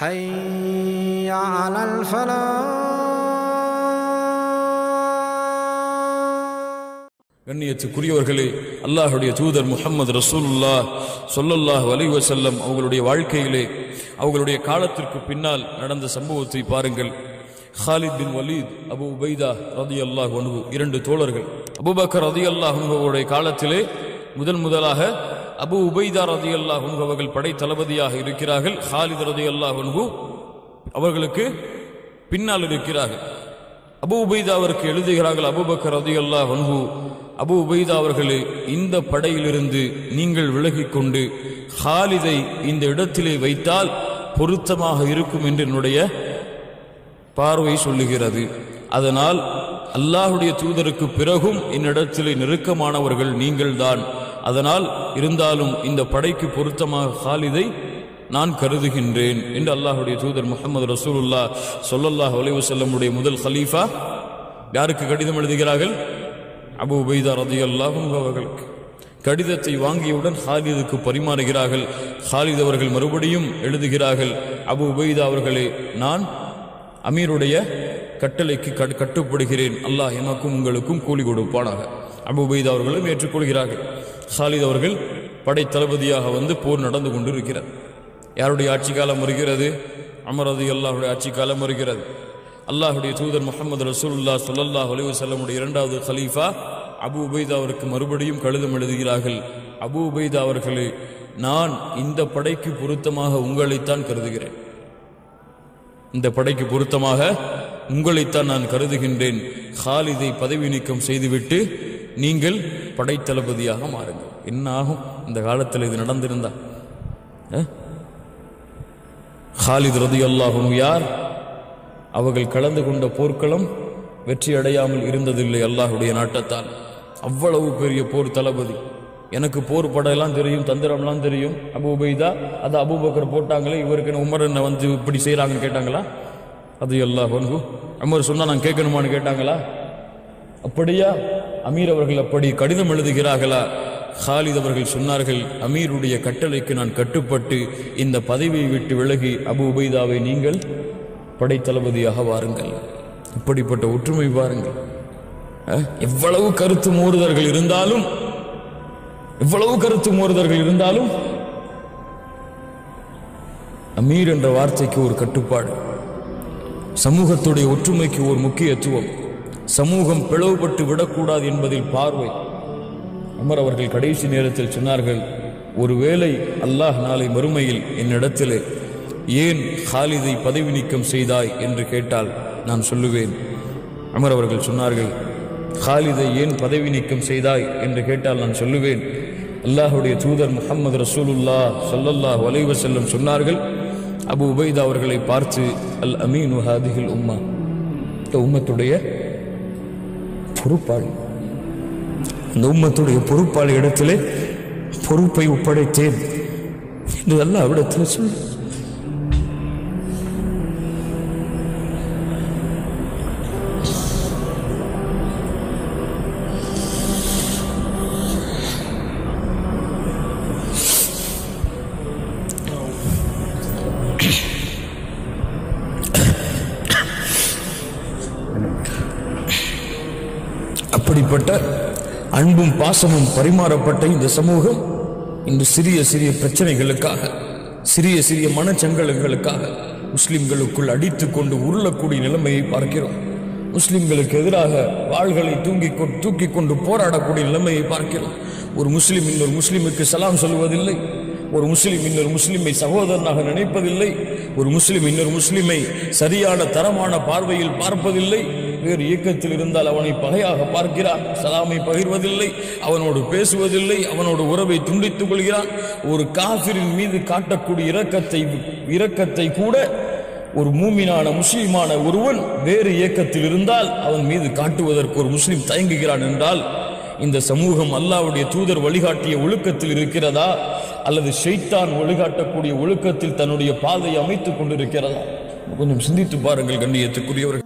حي على الفلاح கண்ணியத்துக்குரியவர்களே அல்லாஹுடைய தூதர் முஹம்மது ரசூலுல்லா சொல்லல்லாஹ் அலைஹி வஸல்லம் அவங்களுடைய வாழ்க்கையிலே அவங்களுடைய காலத்திற்கு பின்னால் நடந்த சம்பவத்தை பாருங்கள் Khalid bin Walid Abu Ubaidah ரதி அல்லாஹ் அனுகு இரண்டு தோழர்கள் அபுபக்கர் ரதி அல்லாஹ் அவருடைய காலத்திலே முதன் முதலாக அபு உபைதா ரதி அல்லாஹ் அவர்கள் படை தளபதியாக இருக்கிறார்கள் ஹாலித் ரதி அல்லாஹ் அனுகு அவர்களுக்கு பின்னால் இருக்கிறார்கள் அபு உபைதா அவருக்கு எழுதுகிறார்கள் அபுபக்கர் ரதியல்லாஹ் அன்ஹு அபு உபைதா அவர்களே இந்த படையிலிருந்து நீங்கள் விலகிக் கொண்டு ஹாலிதை இந்த இடத்திலே வைத்தால் பொருத்தமாக இருக்கும் என்று என்னுடைய பார்வை சொல்லுகிறது அதனால் அல்லாஹுடைய தூதருக்கு பிறகும் என்னிடத்திலே நெருக்கமானவர்கள் நீங்கள்தான் அதனால் இருந்தாலும் இந்த படைக்கு பொருத்தமாக ஹாலிதை நான் கருதுகின்றேன் என்று அல்லாஹுடைய தூதர் முகமது ரசூலுல்லா சொல்லல்லாஹ் அலைஹி வஸல்லமுடைய முதல் ஹலீஃபா யாருக்கு கடிதம் எழுதுகிறார்கள் அபு உபைதா ரதியல்லாஹு அன்ஹு அவர்களுக்கு கடிதத்தை வாங்கியவுடன் ஹாலிதுக்கு பரிமாறுகிறார்கள் ஹாலித் அவர்கள் மறுபடியும் எழுதுகிறார்கள் அபு உபைதா அவர்களே நான் அமீருடைய கட்டளைக்கு கட்- கட்டுப்படுகிறேன் அல்லாஹ் எமக்கும் உங்களுக்கும் கூலி கொடுப்பானாக அபு உபைதா அவர்களும் ஏற்றுக்கொள்கிறார்கள் ஹாலித் அவர்கள் படை தளபதியாக வந்து போர் நடந்து கொண்டிருக்கிறார் யாருடைய ஆட்சி காலம் வருகிறது அமரது அல்லாஹுடைய ஆட்சி காலம் வருகிறது அல்லாஹுடைய தூதர் முகமது ரசூலுல்லாஹ் ஸல்லல்லாஹு அலைஹி வஸல்லமுடைய இரண்டாவது கலீஃபா அபு உபைதா அவருக்கு மறுபடியும் கடிதம் எழுதுகிறார்கள் அபு உபைதா அவர்களே நான் இந்த படைக்கு பொருத்தமாக உங்களைத்தான் கருதுகிறேன் இந்த படைக்கு பொருத்தமாக உங்களைத்தான் நான் கருதுகின்றேன் ஹாலிதை பதவி நீக்கம் செய்துவிட்டு நீங்கள் படைத்தளபதியாக மாறுங்கள் என்ன ஆகும் இந்த காலத்தில் இது நடந்திருந்தா அஹ்? ஹாலித் ரதி அல்லாஹும் யார் அவர்கள் கலந்து கொண்ட போர்க்களம் வெற்றி அடையாமல் இருந்ததில்லை அல்லாஹுடைய நாட்டத்தால் அவ்வளவு பெரிய போர் தளபதி எனக்கு போர் படையெல்லாம் தெரியும் தந்திரம்லாம் தெரியும் அபு உபைதா அது அபூபக்கர் போட்டாங்களே இவருக்கு என்ன உமர் என்ன வந்து இப்படி செய்கிறாங்கன்னு கேட்டாங்களா அது அல்லாஹ் வன்கு உமர் சொன்னா நான் கேட்கணுமான்னு கேட்டாங்களா அப்படியா அமீர் அவர்கள் அப்படி கடிதம் எழுதுகிறார்களா ஹாலித் அவர்கள் சொன்னார்கள் அமீருடைய கட்டளைக்கு நான் கட்டுப்பட்டு இந்த பதவியை விட்டு விலகி அபு உபைதாவை நீங்கள் படைத்தளபதியாக வாருங்கள் இப்படிப்பட்ட ஒற்றுமை பாருங்கள் அஹ், எவ்வளவு கருத்து மோறுதல்கள் இருந்தாலும் எவ்வளவு கருத்து மோறுதல்கள் இருந்தாலும் அமீர் என்ற வார்த்தைக்கு ஒரு கட்டுப்பாடு சமூகத்துடைய ஒற்றுமைக்கு ஒரு முக்கியத்துவம் சமூகம் பிளவுபட்டு விடக்கூடாது என்பதில் பார்வை உமர் அவர்கள் கடைசி நேரத்தில் சொன்னார்கள் ஒருவேளை அல்லாஹ் நாளை மறுமையில் என்னிடத்திலே ஏன் ஹாலிதை பதவி நீக்கம் செய்தாய் என்று கேட்டால் நான் சொல்லுவேன் அமர் அவர்கள் சொன்னார்கள் ஹாலிதை ஏன் பதவி நீக்கம் செய்தாய் என்று கேட்டால் நான் சொல்லுவேன் அல்லாஹுடைய தூதர் முஹம்மது ரசூலுல்லா ஸல்லல்லாஹு அலைஹி வஸல்லம் சொன்னார்கள் அபு உபைதா அவர்களை பார்த்து அல் அமீனு ஹாதிஹில் உம்மா இந்த உம்மத்துடைய பொறுப்பாளி இந்த உம்மத்துடைய பொறுப்பாளி இடத்திலே பொறுப்பை ஒப்படைத்தேன் என்று அல்லாஹ் அவிடத்தில் சொல் அப்படிப்பட்ட அன்பும் பாசமும் பரிமாறப்பட்ட இந்த சமூகம் இன்று சிறிய சிறிய பிரச்சனைகளுக்காக சிறிய சிறிய மனச்சங்கலங்களுக்காக முஸ்லிம்களுக்குள் அடித்துக் கொண்டு உருளக்கூடிய நிலைமையை பார்க்கிறோம் முஸ்லிம்களுக்கு எதிராக வாள்களை தூங்கி கொண்டு தூக்கி கொண்டு போராடக்கூடிய நிலைமையை பார்க்கிறோம் ஒரு முஸ்லிம் இன்னொரு முஸ்லிமுக்கு சலாம் சொல்வதில்லை ஒரு முஸ்லிம் இன்னொரு முஸ்லிமை சகோதரனாக நினைப்பதில்லை ஒரு முஸ்லிம் இன்னொரு முஸ்லிமை சரியான தரமான பார்வையில் பார்ப்பதில்லை வேறு இயக்கத்தில் இருந்தால் அவனை பகையாக பார்க்கிறான் சலாமை பகிர்வதில்லை அவனோடு பேசுவதில்லை அவனோடு உறவை துண்டித்துக் கொள்கிறான் ஒரு காஃபிரின் மீது காட்டக்கூடிய இரக்கத்தை இரக்கத்தை கூட ஒரு மூமினான முஸ்லிமான ஒருவன் வேறு இயக்கத்தில் இருந்தால் அவன் மீது காட்டுவதற்கு ஒரு முஸ்லிம் தயங்குகிறான் என்றால் இந்த சமூகம் அல்லாஹ்வுடைய தூதர் வழிகாட்டிய ஒழுக்கத்தில் இருக்கிறதா அல்லது ஷைத்தான் வழிகாட்டக்கூடிய ஒழுக்கத்தில் தன்னுடைய பாதையை அமைத்துக் கொண்டிருக்கிறதா கொஞ்சம் சிந்தித்து பாருங்கள் கண்ணியத்துக்குரியவர்கள்